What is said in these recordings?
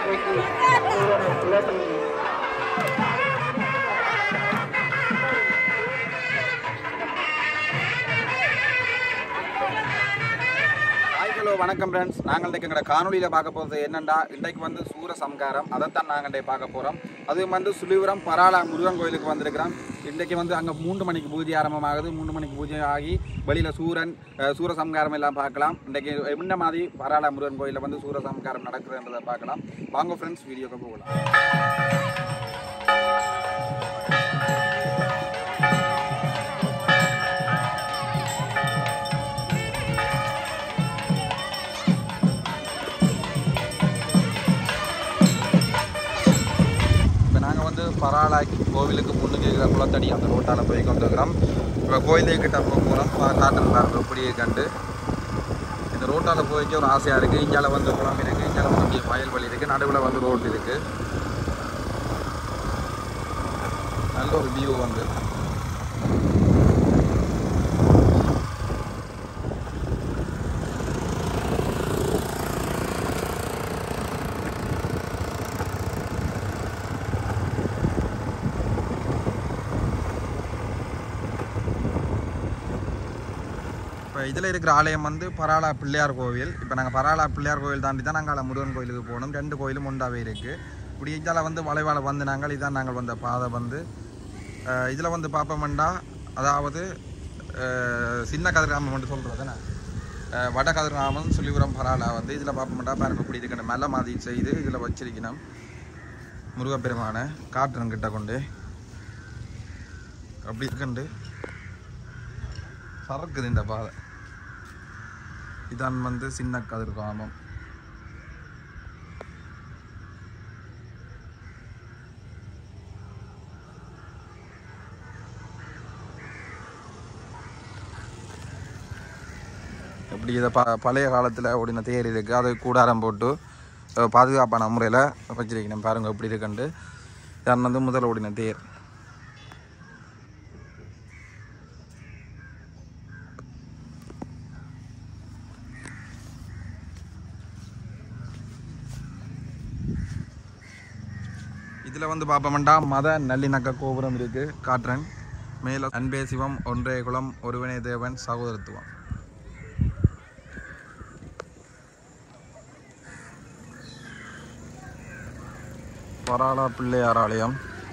தூக்கி சூரியனை சுழற்றி ஹாய் ஹலோ வணக்கம் ஃப்ரெண்ட்ஸ் நாங்கள் இன்றைக்கு எங்களோட காணொலியில் பார்க்க போகிறது என்னென்னா இன்றைக்கு வந்து சூர சம்காரம் அதைத்தான் நாங்கள் இன்றைக்கு பார்க்க போகிறோம் அதுவும் வந்து சுழிபுரம் பராளா முருகன் கோயிலுக்கு வந்திருக்கிறோம் இன்றைக்கு வந்து அங்கே மூன்று மணிக்கு பூஜை ஆரம்பமாகுது மூன்று மணிக்கு பூஜை ஆகி வெளியில் சூரன் அஹ், சூர சம்காரம் எல்லாம் பார்க்கலாம் இன்றைக்கு என்ன மாதிரி பராளா முருகன் கோயிலில் வந்து சூர சம்காரம் நடக்குதுன்றதை பார்க்கலாம் வாங்க ஃப்ரெண்ட்ஸ் வீடியோக்கு போகலாம் இப்போ நாங்கள் வந்து பராளா கோவிலுக்கு முன்னுக்கு இருக்கிற குளத்தடி அந்த ரோட்டால் போய் கொண்டிருக்கிறோம் இப்போ கோயிலே கிட்ட போக போகிறோம் காட்டுறாங்க அப்படியே கண்டு இந்த ரோட்டால் போய்க்க ஒரு ஆசையாக இருக்குது இங்கால வந்து குளம் இருக்குது இங்கால வந்து அப்படியே வயல் வழி இருக்குது நடுவில் வந்து ரோடு இருக்குது நல்ல ஒரு வியூ வந்து இப்போ இதில் இருக்கிற ஆலயம் வந்து பராளா பிள்ளையார் கோவில் இப்போ நாங்கள் பராளா பிள்ளையார் கோவில் தாண்டி தான் நாங்கள் முருகன் கோயிலுக்கு போகணும் ரெண்டு கோயிலும் உண்டாவே இருக்குது இப்படி இதால் வந்து வளைவால வந்து நாங்கள் இதான் நாங்கள் வந்த பாதை வந்து இதில் வந்து பார்ப்போம்டா அதாவது அஹ், சின்ன கதிர்காமம் மட்டும் சொல்கிறது தானே வட கதிர்காமம் சுழிபுரம் பராளா வந்து இதில் பார்ப்போம்டா பாருங்க இப்படி இருக்கணும் மெல்ல மாதிரி செய்து இதில் வச்சிருக்கணும் முருகப்பெருமானை காட்டுறன் கிட்ட கொண்டு அப்படி இருக்குண்டு சறக்குது இந்த பாதை இதான் வந்து சின்ன கதிர்காமம் எப்படி இதை ப பழைய காலத்தில் ஓடின தேர் இருக்குது அது கூடாரம் போட்டு அஹ், பாதுகாப்பான முறையில் வச்சிருக்கணும் பாருங்க எப்படி இருக்குன்ட்டு இதான் வந்து முதல் ஓடின தேர் இதில் வந்து பார்ப்போம்டா மத நல்லிணக்க கோபுரம் இருக்கு காட்டுறேன் மேல அன்பே சிவம் ஒன்றே குலம் ஒருவனே தேவன் சகோதரத்துவம் பராளா பிள்ளையார் ஆலயம்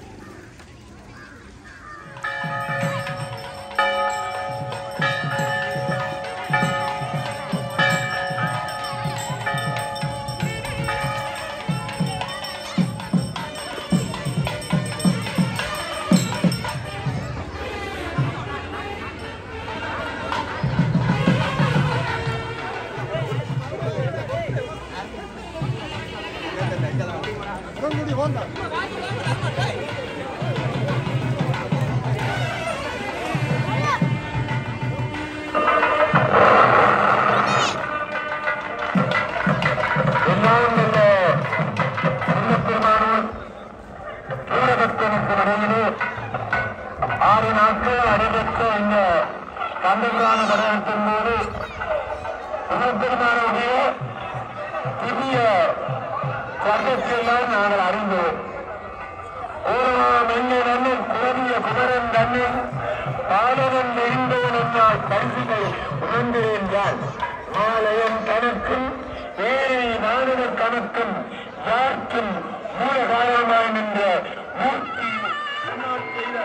எல்லாம் உள்ள முருகப்பெருமானும் சூரபக்தனுக்கு இடையிலே ஆறு நாட்கள் நடைபெற்ற இந்த கந்தகான கழகத்தின் போது முருகப்பெருமானுடைய புதிய சட்டத்தையெல்லாம் நாங்கள் அறிந்தோம் ஓரமாம் என்ன நன்னன் குறவிய குமரன் தன்னன் பாலவன் நெறிந்தோன் என்னால் பரிசுகள் உணர்ந்திருந்தால் ஆலயம் கணக்கும் வேலை நாடக கணக்கும் யாருக்கும் மூல காரணமாய் நின்ற மூர்த்தி என்னால் செய்த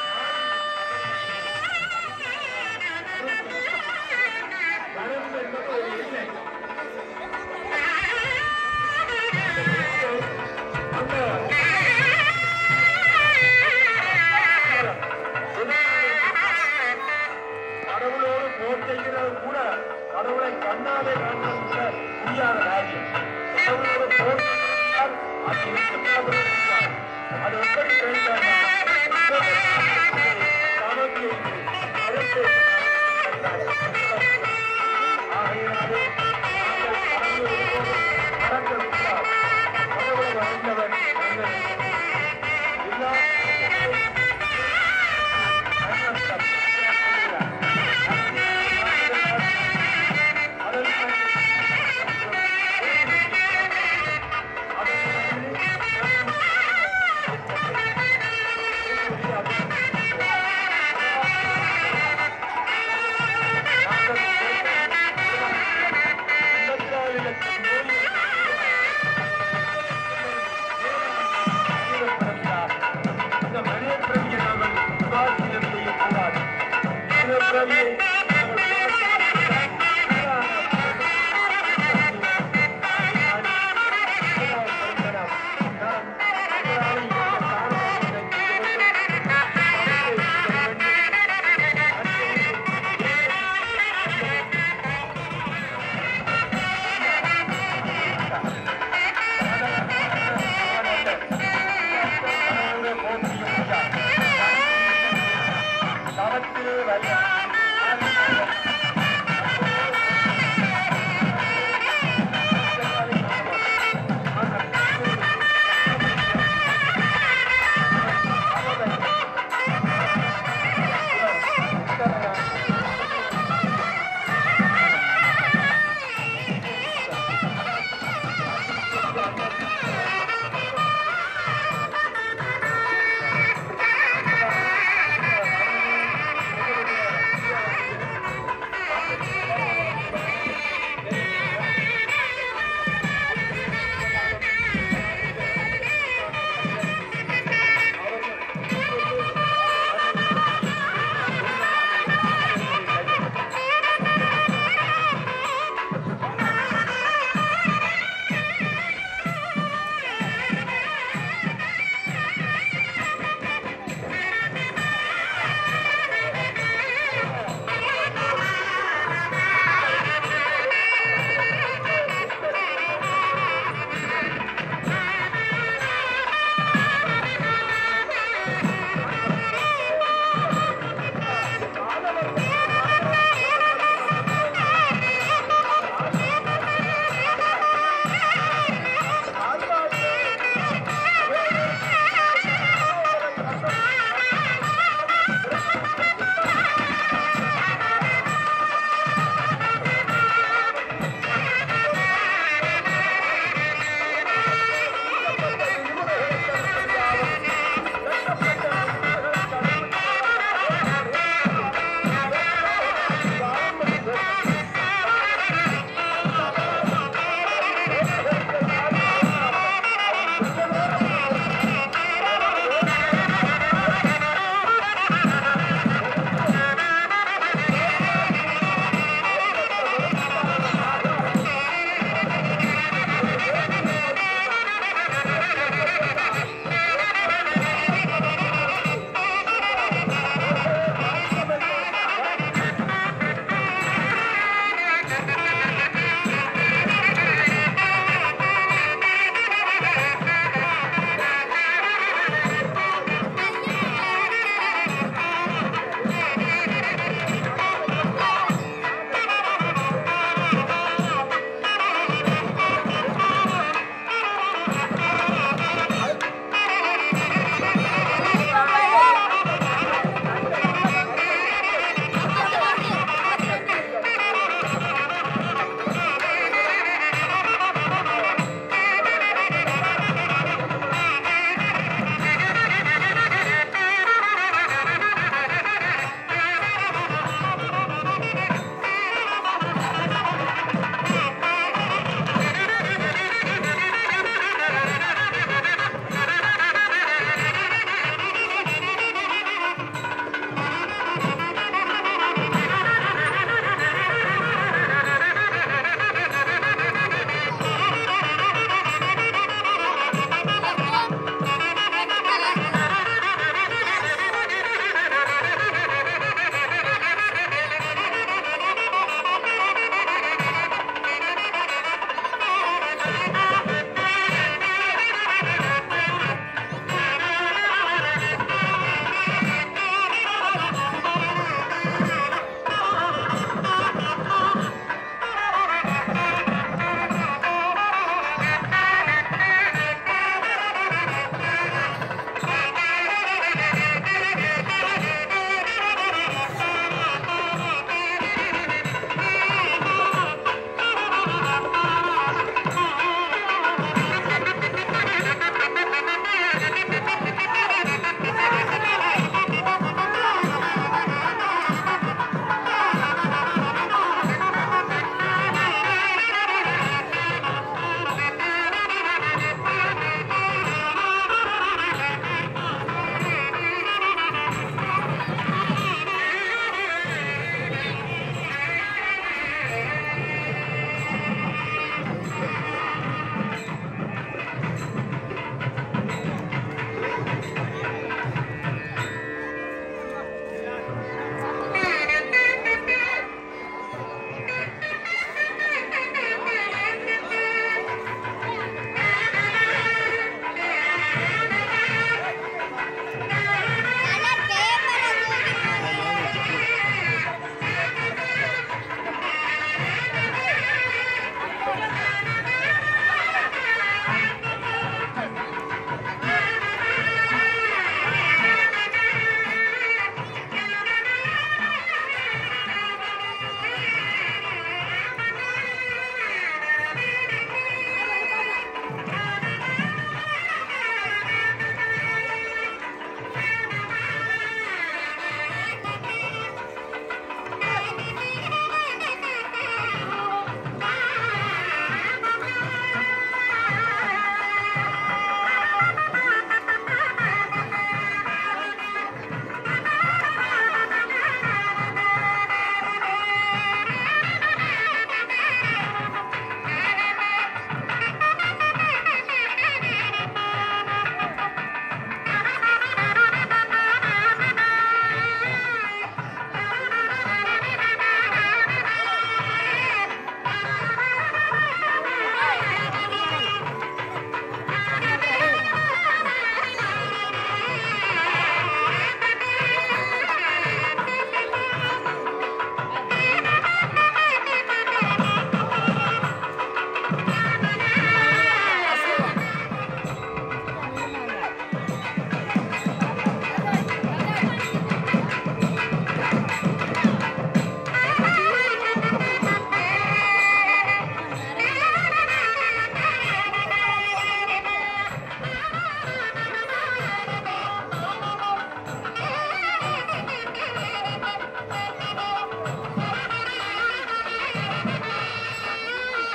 கடவுளோடு போர் செய்கிறது கூட கடவுளை கண்ணாலே காண்பது கூட முடியாத காரியம் கடவுளோடு போர் செய்கிறார் அது இருக்காது முடியாது. அது எப்படி செய்தார் ஆகையினாலே நாங்கள் கடவுளோடு நடக்க முடியாது கடவுளை அறிந்தவன் மனிதன். எல்லா அதற்கு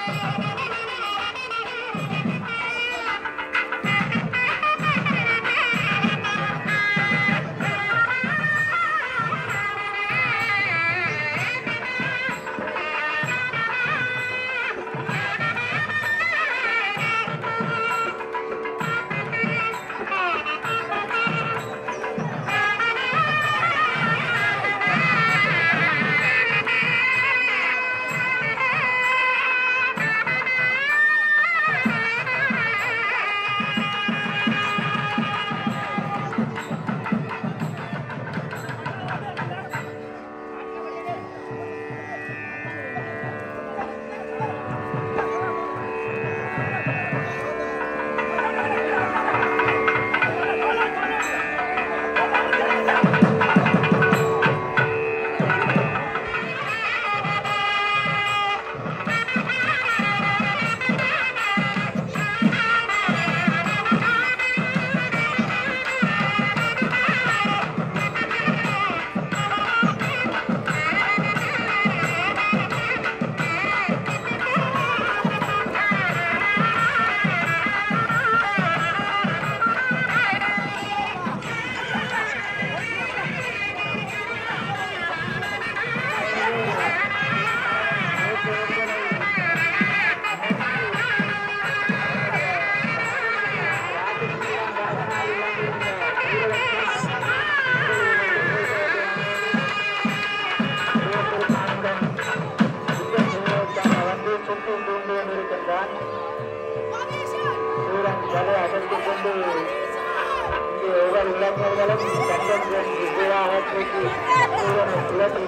வலை அடைத்துக் கொண்டு இங்கே ஒவ்வொரு இளைஞர்களும் தங்கம் விஜயாக தூக்கி சூரனை சுழற்றி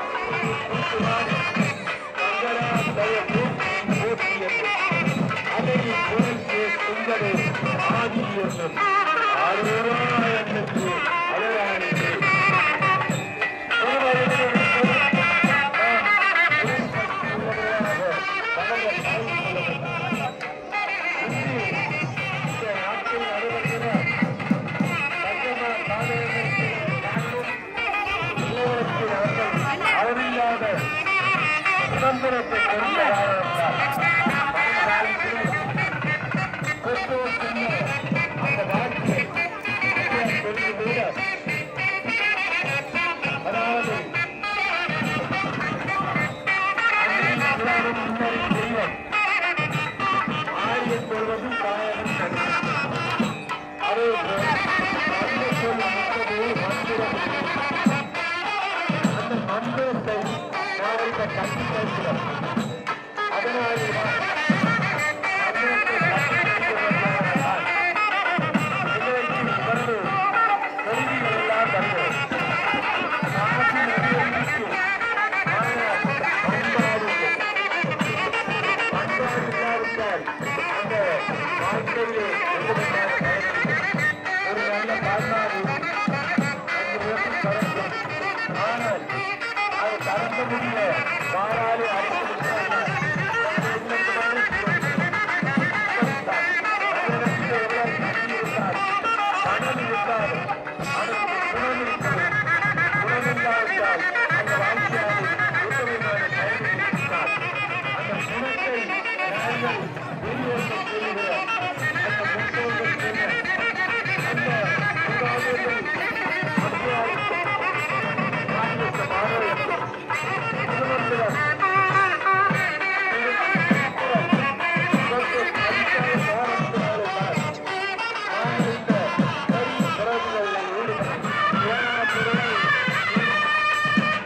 அவரில்லாத சுதந்திரத்தை கொண்டவராக கிறிஸ்துவ சின்ன அந்த வாக்கியை தெரிந்து கூட அதாவது எல்லாரும் முன்னறி தெய்வம் ஆரியத் கொள்வதும் காயமும் சரி அதே போல் அந்த சொல் முப்பது மந்திரம் அந்த மந்திரத்தை நாம் இந்த கட்டி கேட்கிறோம் அதனால்தான் மந்திரத்தை கட்டி கேட்கிறவர்களால் இன்றைக்கு இவர்கள் செய்திகள் எல்லாம் தருகிறோம் காசி நதியடிக்கு ஆனால் பண்பாடு இல்லை. பண்பாடு இல்லாவிட்டால் அந்த வாழ்க்கையிலே எவ்விதமான பயனும் இல்லை. ஒரு நல்ல பாண்டாடு அந்த உலகம் கடக்கும் ஆனால் அது கடக்க முடிய வாராலே பணம் இருக்காது அதற்கு குணம் இருக்கிறது குணம் இல்லாவிட்டால் அந்த வாழ்க்கையால் உத்தமமான பயனை இருக்காது அந்த குணத்தை நாங்கள் வெளியோட்டம் செய்கிற அந்த முன்னோர்கள் செய்ய அந்த மூதாதையர்கள் அத்தியாவசியம்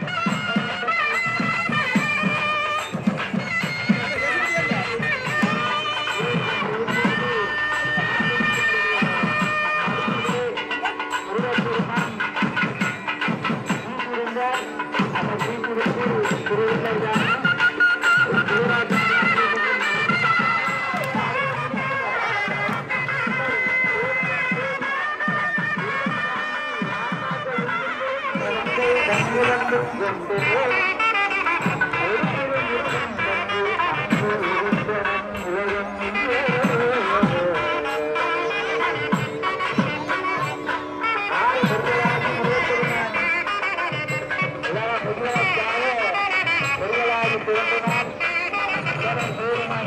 ஆ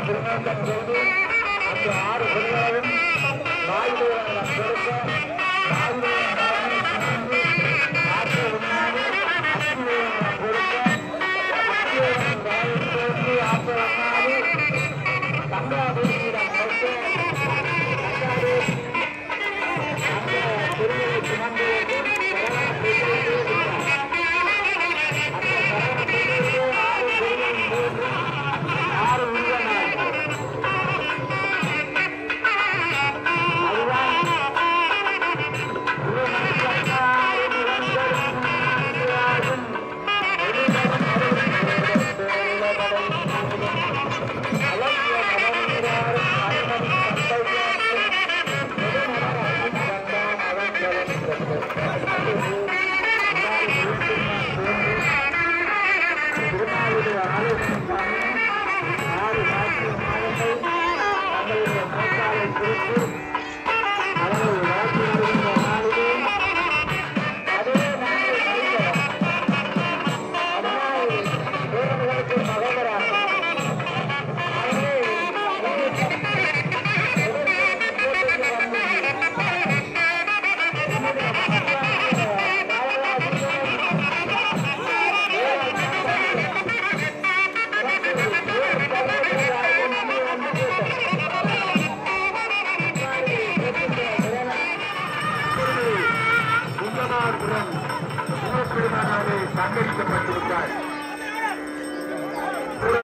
திருநோக்கம் செய்து அந்த ஆறு பெண்களையும் வாயுதேவன் கொடுக்க வாயுதேவன் தலைமை சுமந்து ஆற்ற உண்ணாது அக்னிதேவன் கொடுக்க அக்னிதேவன் வாயை தோன்றி ஆற்ற உண்ணாது கங்காதேவியிடம் கொடுக்க கங்காதேவி அந்த திருவிழை சுமந்து சரவண பூஜையிலே விட்டார் அந்த சரவண பூஜையிலே ஆறு பெண்களும் போன்று ஆறு உருவனார்கள் அதுதான் திருநாளுடைய ஆலோசனை ஆறு நாட்கள் மாதங்கள் தங்களுடைய நோக்காலை குறித்து அவர்கள் வாழ்க்கை வருகின்ற நாளிலே அதே நாளில் மனிதர் அதனால் தேவர்களுக்கு மகவராக அவரே சங்கரிக்கப்பட்டிருக்கார்